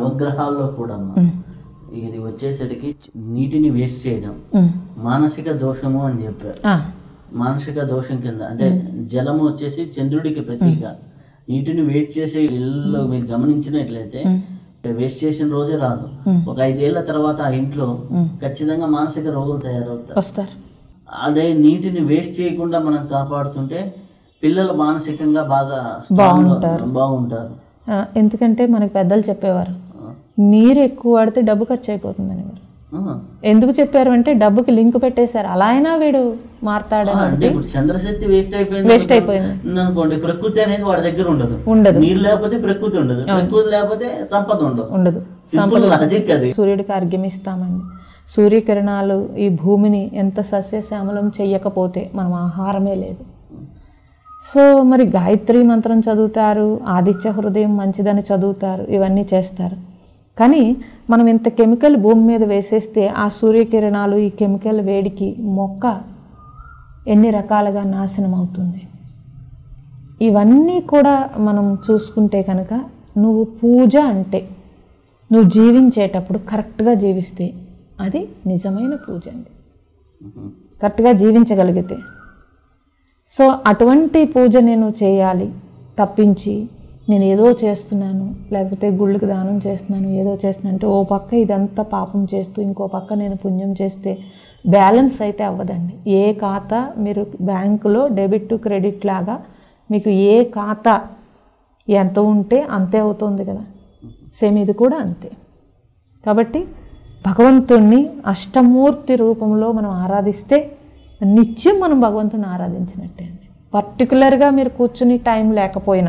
నవగ్రహాల్లో కూడా ఇది వచ్చేసరికి నీటిని వేస్ట్ చేయడం ఉమ్. మానసిక దోషము అని చెప్పారు ఆ, మానసిక దోషం కింద అంటే జలము వచ్చేసి చంద్రుడికి ప్రతీక నీటిని వేస్ట్ చేసే ఇల్లు మీరు గమనించినట్లయితే వేస్ట్ చేసిన రోజే రాదు ఒక ఐదేళ్ల తర్వాత ఆ ఇంట్లో ఖచ్చితంగా మానసిక రోగులు తయారవుతారు వస్తారు అదే నీటిని వేస్ట్ చేయకుండా మనం కాపాడుతుంటే పిల్లలు మానసికంగా బాగా strong గా బాగుంటారు ఆ, ఎందుకంటే మనకి పెద్దలు చెప్పేవారు నీరు ఎక్కువ వాడితే డబ్బు ఖర్చు అయిపోతుంది అనేవారు ఆ. ఎందుకు చెప్పారు అంటే డబ్బుకి లింక్ పెట్టేశారు అలా అయినా వీడు మారతాడని అంటే ఇప్పుడు చంద్రశక్తి వేస్ట్ అయిపోయింది వేస్ట్ అయిపోయింది అనుకోండి ప్రకృతి అనేది వాడి దగ్గర ఉండదు ఉండదు నీరు లేకపోతే ప్రకృతి ఉండదు ప్రకృతి లేకపోతే సంపద ఉండదు ఉండదు సింపుల్ లాజిక్ అది సూర్యుడికి అర్ఘ్యం ఇస్తామండి సూర్యకిరణాలు ఈ భూమిని ఎంత సస్యశ్యామలం చెయ్యకపోతే మనం ఆహారమే లేదు సో మరి గాయత్రి మంత్రం చదువుతారు ఆదిత్య హృదయం మంచిదని చదువుతారు ఇవన్నీ చేస్తారు కానీ మనం ఇంత కెమికల్ భూమి మీద వేసేస్తే ఆ సూర్యకిరణాలు ఈ కెమికల్ వేడికి మొక్క ఎన్ని రకాలుగా నాశనం అవుతుంది ఇవన్నీ కూడా మనం చూసుకుంటే కనుక నువ్వు పూజ అంటే నువ్వు జీవించేటప్పుడు కరెక్ట్గా జీవిస్తే అది నిజమైన పూజ అండి కరెక్ట్గా జీవించగలిగితే సో అటువంటి పూజ నేను చేయాలి తప్పించి నేను ఏదో చేస్తున్నాను లేకపోతే గుళ్ళకి దానం చేస్తున్నాను ఏదో చేస్తున్నాను అంటే ఓ పక్క ఇదంతా పాపం చేస్తూ ఇంకో పక్క నేను పుణ్యం చేస్తే బ్యాలెన్స్ అయితే అవ్వదండి ఏ ఖాతా మీరు బ్యాంకులో డెబిట్ టు క్రెడిట్ లాగా మీకు ఏ ఖాతా ఎంత ఉంటే అంతే అవుతుంది కదా సేమ్ ఇది కూడా అంతే కాబట్టి భగవంతుణ్ణి అష్టమూర్తి రూపంలో మనం ఆరాధిస్తే నిత్యం మనం భగవంతుని ఆరాధించినట్టే అండి పర్టికులర్గా మీరు కూర్చుని టైం లేకపోయినా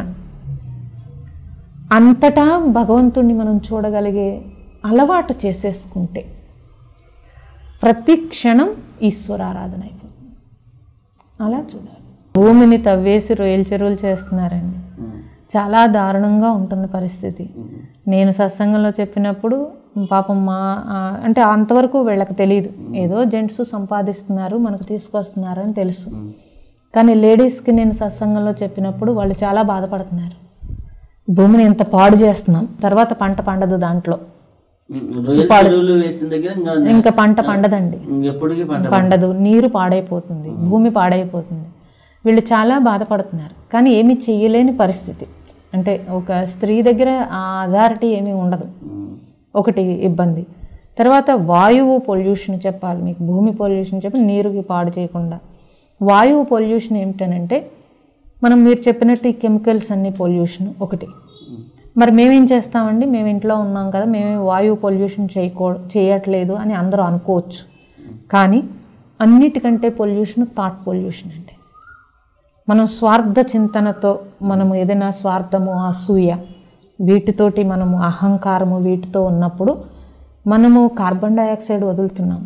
అంతటా భగవంతుణ్ణి మనం చూడగలిగే అలవాటు చేసేసుకుంటే ప్రతి క్షణం ఈశ్వరారాధన అయిపోతుంది అలా చూడాలి భూమిని తవ్వేసి రొయ్యల చెరువులు చేస్తున్నారండి చాలా దారుణంగా ఉంటుంది పరిస్థితి నేను సత్సంగంలో చెప్పినప్పుడు పాపం మా ఆ, అంటే అంతవరకు వీళ్ళకి తెలియదు ఏదో జెంట్స్ సంపాదిస్తున్నారు మనకు తీసుకొస్తున్నారు అని తెలుసు కానీ లేడీస్కి నేను సత్సంగంలో చెప్పినప్పుడు వాళ్ళు చాలా బాధపడుతున్నారు భూమిని ఎంత పాడు చేస్తున్నాం తర్వాత పంట పండదు దాంట్లో రొయ్యల చెరువులు వేసిన దగ్గర ఇంకా ఇంకా పంట పండదండి ఎప్పటికీ పంట పండదు నీరు పాడైపోతుంది భూమి పాడైపోతుంది వీళ్ళు చాలా బాధపడుతున్నారు కానీ ఏమీ చెయ్యలేని పరిస్థితి అంటే ఒక స్త్రీ దగ్గర ఆ అథారిటీ ఏమీ ఉండదు ఒకటి ఇబ్బంది తర్వాత వాయువు పొల్యూషన్ చెప్పాలి మీకు భూమి పొల్యూషన్ చెప్పి నీరుకి పాడు చేయకుండా వాయువు పొల్యూషన్ ఏమిటనంటే మనం మీరు చెప్పినట్టు ఈ కెమికల్స్ అన్ని పొల్యూషన్ ఒకటి మరి మేమేం చేస్తామండి మేము ఇంట్లో ఉన్నాం కదా మేమే వాయువు పొల్యూషన్ చేయకూ చేయట్లేదు అని అందరూ అనుకోవచ్చు కానీ అన్నిటికంటే పొల్యూషన్ థాట్ పొల్యూషన్ అండి మనం స్వార్థ చింతనతో మనము ఏదైనా స్వార్థము అసూయ వీటితోటి మనము అహంకారము వీటితో ఉన్నప్పుడు మనము కార్బన్ డయాక్సైడ్ వదులుతున్నాము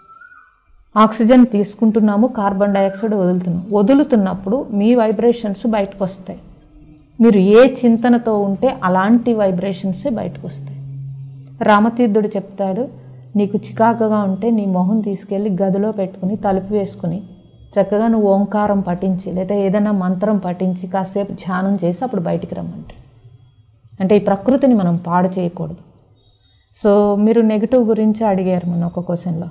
ఆక్సిజన్ తీసుకుంటున్నాము కార్బన్ డయాక్సైడ్ వదులుతున్నాం వదులుతున్నప్పుడు మీ వైబ్రేషన్స్ బయటకు వస్తాయి మీరు ఏ చింతనతో ఉంటే అలాంటి వైబ్రేషన్సే బయటకు వస్తాయి రామతీర్థుడు చెప్తాడు నీకు చికాకుగా ఉంటే నీ మొహం తీసుకెళ్ళి గదిలో పెట్టుకుని తలుపు వేసుకుని చక్కగా నువ్వు ఓంకారం పఠించి లేదా ఏదైనా మంత్రం పఠించి కాసేపు ధ్యానం చేసి అప్పుడు బయటికి రమ్మంటే అంటే ఈ ప్రకృతిని మనం పాడు చేయకూడదు సో మీరు నెగిటివ్ గురించి అడిగారు మన ఒక క్వశ్చన్లో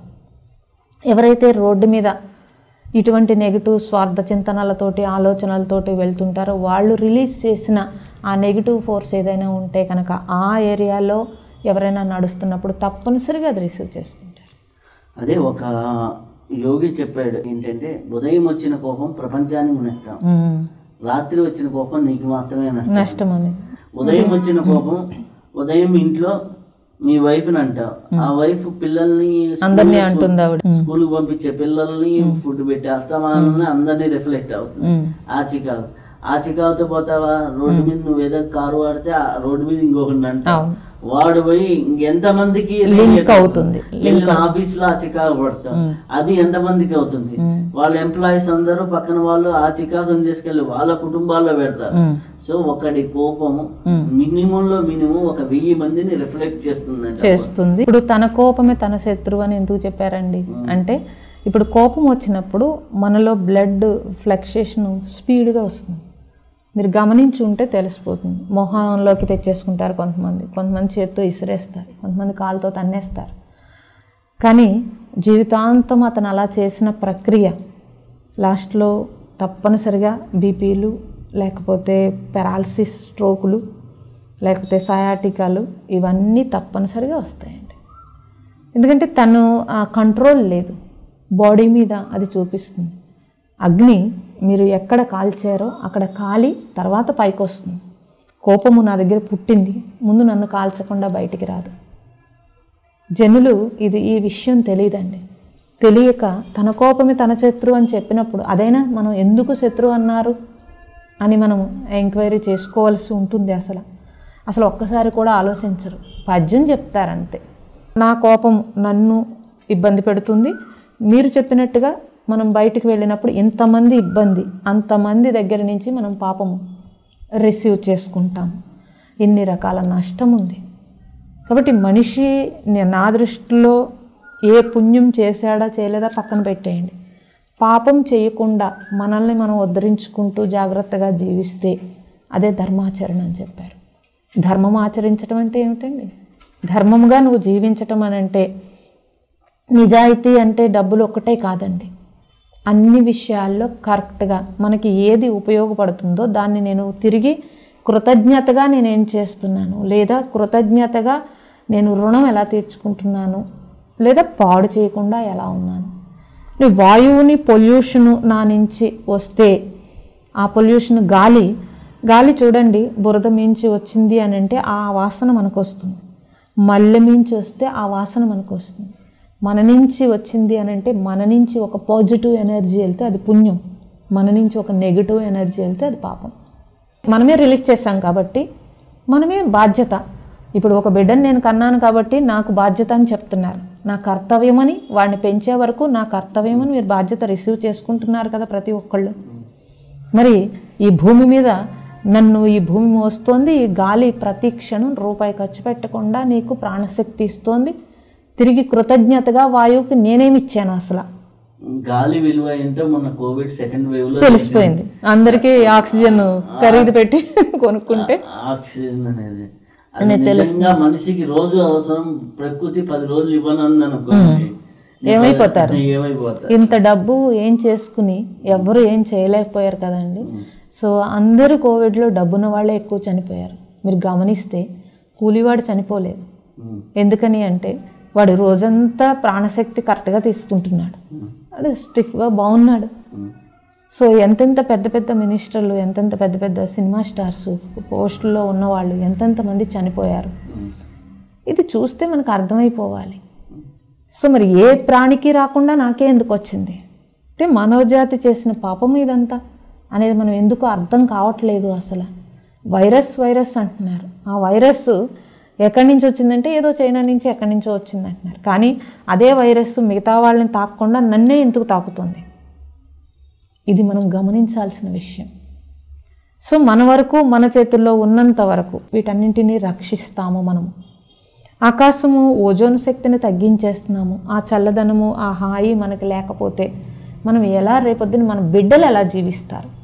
ఎవరైతే రోడ్డు మీద ఇటువంటి నెగిటివ్ స్వార్థ చింతనలతోటి ఆలోచనలతోటి వెళ్తుంటారో వాళ్ళు రిలీజ్ చేసిన ఆ నెగిటివ్ ఫోర్స్ ఏదైనా ఉంటే కనుక ఆ ఏరియాలో ఎవరైనా నడుస్తున్నప్పుడు తప్పనిసరిగా అది రిసీవ్ చేసుకుంటారు అదే ఒక యోగి చెప్పాడు ఏంటంటే ఉదయం వచ్చిన కోపం ప్రపంచానికి నష్టం మ్మ్. రాత్రి వచ్చిన కోపం నీకు మాత్రమే నష్టం నష్టం అనేది ఉదయం వచ్చిన కోపం ఉదయం ఇంట్లో మీ వైఫ్ ని అంటావు ఆ వైఫ్ పిల్లల్ని అందరినీ అంటుంది ఆవిడ స్కూల్ పంపించే పిల్లల్ని ఫుడ్ పెట్టే అస్తమానాన్ని అందరినీ రిఫ్లెక్ట్ అవుతుంది మ్మ్. ఆ చికాకు ఆ చికాకుతో పోతావా రోడ్డు మీద నువ్వు ఏదో కారు వాడితే ఆ రోడ్డు మీద ఇంకొకటి అంటావు అవును. వాడు పోయి ఇంకెంత మందికి లింక్ అవుతుంది వెళ్ళిన ఆఫీస్ లో ఆ చికాకు పడతాం అది ఎంత మందికి అవుతుంది వాళ్ళ ఎంప్లాయీస్ అందరూ పక్కన వాళ్ళు ఆ చికాకుని తీసుకెళ్లి వాళ్ళ కుటుంబాల్లో పెడతారు మ్మ్. సో ఒకటి కోపము మినిమం లో మినిమం ఒక వెయ్యి మందిని రిఫ్లెక్ట్ చేస్తుందంట చేస్తుంది ఇప్పుడు తన కోపమే తన శత్రువు అని ఎందుకు చెప్పారండి అంటే ఇప్పుడు కోపం వచ్చినప్పుడు మనలో బ్లడ్ ఫ్లక్సేషన్ స్పీడ్గా వస్తుంది మీరు గమనించి ఉంటే తెలిసిపోతుంది మొహంలోకి తెచ్చేసుకుంటారు కొంతమంది కొంతమంది చేత్తో ఇసిరేస్తారు కొంతమంది కాలుతో తన్నేస్తారు కానీ జీవితాంతం అతను అలా చేసిన ప్రక్రియ లాస్ట్లో తప్పనిసరిగా బీపీలు లేకపోతే పెరాలసిస్ స్ట్రోకులు లేకపోతే సయాటికాలు ఇవన్నీ తప్పనిసరిగా వస్తాయండి ఎందుకంటే తను ఆ కంట్రోల్ లేదు బాడీ మీద అది చూపిస్తుంది అగ్ని మీరు ఎక్కడ కాల్చారో అక్కడ కాలి తర్వాత పైకి వస్తుంది కోపము నా దగ్గర పుట్టింది ముందు నన్ను కాల్చకుండా బయటికి రాదు జనులు ఇది ఈ విషయం తెలియదండి తెలియక తన కోపమే తన శత్రువు అని చెప్పినప్పుడు అదైనా మనం ఎందుకు శత్రువు అన్నారు అని మనం ఎంక్వైరీ చేసుకోవాల్సి ఉంటుంది అసలు అసలు ఒక్కసారి కూడా ఆలోచించరు పద్యం చెప్తారంతే నా కోపం నన్ను ఇబ్బంది పెడుతుంది మీరు చెప్పినట్టుగా మనం బయటికి వెళ్ళినప్పుడు ఇంతమంది ఇబ్బంది అంతమంది దగ్గర నుంచి మనం పాపము రిసీవ్ చేసుకుంటాం ఇన్ని రకాల నష్టం ఉంది కాబట్టి మనిషి నే- నా దృష్టిలో ఏ పుణ్యం చేశాడా చేయలేదా పక్కన పెట్టేయండి పాపం చేయకుండా మనల్ని మనం ఉద్ధరించుకుంటూ జాగ్రత్తగా జీవిస్తే అదే ధర్మాచరణ అని చెప్పారు ధర్మం ఆచరించడం అంటే ఏమిటండి ధర్మముగా నువ్వు జీవించటం అని అంటే నిజాయితీ అంటే డబ్బులు ఒక్కటే కాదండి అన్ని విషయాల్లో కరెక్ట్గా మనకి ఏది ఉపయోగపడుతుందో దాన్ని నేను తిరిగి కృతజ్ఞతగా నేను ఏం చేస్తున్నాను లేదా కృతజ్ఞతగా నేను రుణం ఎలా తీర్చుకుంటున్నాను లేదా పాడు చేయకుండా ఎలా ఉన్నాను ఈ వాయువుని పొల్యూషను నా నుంచి వస్తే ఆ పొల్యూషన్ గాలి గాలి చూడండి బురద మించి వచ్చింది అని అంటే ఆ వాసన మనకు వస్తుంది మల్లె మించి వస్తే ఆ వాసన మనకు వస్తుంది మన నుంచి వచ్చింది అని అంటే మన నుంచి ఒక పాజిటివ్ ఎనర్జీ వెళ్తే అది పుణ్యం మన నుంచి ఒక నెగిటివ్ ఎనర్జీ వెళ్తే అది పాపం మనమే రిలీజ్ చేస్తాం కాబట్టి మనమే బాధ్యత ఇప్పుడు ఒక బిడ్డను నేను కన్నాను కాబట్టి నాకు బాధ్యత అని చెప్తున్నారు నా కర్తవ్యమని వాడిని పెంచే వరకు నా కర్తవ్యమని మీరు బాధ్యత రిసీవ్ చేసుకుంటున్నారు కదా ప్రతి ఒక్కళ్ళు మరి ఈ భూమి మీద నన్ను ఈ భూమి మోస్తోంది ఈ గాలి ప్రతి క్షణం రూపాయి ఖర్చు పెట్టకుండా నీకు ప్రాణశక్తి ఇస్తోంది తిరిగి కృతజ్ఞతగా వాయువుకి నేనేమి ఇచ్చాను అసలు గాలి విలువ ఏంటో మొన్న కోవిడ్ సెకండ్ వేవ్ లో తెలిసిపోయింది అందరికీ ఆక్సిజన్ ఖరీదు పెట్టి కొనుక్కుంటే ఆక్సిజన్ అనేది అది నిజంగా మనిషికి రోజు అవసరం ప్రకృతి పది రోజులు ఇవ్వనంది అనుకోండి ఏమైపోతారు? ఏమైపోతారు ఇంత డబ్బు ఏం చేసుకుని ఎవ్వరు ఏం చేయలేకపోయారు కదండి సో అందరూ కోవిడ్లో డబ్బున్న వాళ్ళే ఎక్కువ చనిపోయారు మీరు గమనిస్తే కూలివాడు చనిపోలేదు ఉమ్. ఎందుకని అంటే వాడు రోజంతా ప్రాణశక్తి కరెక్ట్గా తీసుకుంటున్నాడు వాడు స్టిఫ్గా బాగున్నాడు ఉమ్. సో ఎంతెంత పెద్ద పెద్ద మినిస్టర్లు ఎంతెంత పెద్ద పెద్ద సినిమా స్టార్స్ పోస్టుల్లో ఉన్నవాళ్ళు ఎంతెంత మంది చనిపోయారు ఇది చూస్తే మనకు అర్థమైపోవాలి సో మరి ఏ ప్రాణికి రాకుండా నాకే ఎందుకు వచ్చింది అంటే మనోజాతి చేసిన పాపం ఇదంతా అనేది మనం ఎందుకు అర్థం కావట్లేదు అసలు వైరస్ వైరస్ అంటున్నారు ఆ వైరస్ ఎక్కడి నుంచి వచ్చిందంటే ఏదో చైనా నుంచి ఎక్కడి నుంచో వచ్చింది అంటున్నారు కానీ అదే వైరస్ మిగతా వాళ్ళని తాకకుండా నన్నే ఎందుకు తాకుతుంది ఇది మనం గమనించాల్సిన విషయం సో మన వరకు మన చేతుల్లో ఉన్నంత వరకు వీటన్నింటినీ రక్షిస్తాము మనము ఆకాశము ఓజోన్ శక్తిని తగ్గించేస్తున్నాము ఆ చల్లదనము ఆ హాయి మనకి లేకపోతే మనం ఎలా రేపొద్దున మన బిడ్డలు ఎలా జీవిస్తారు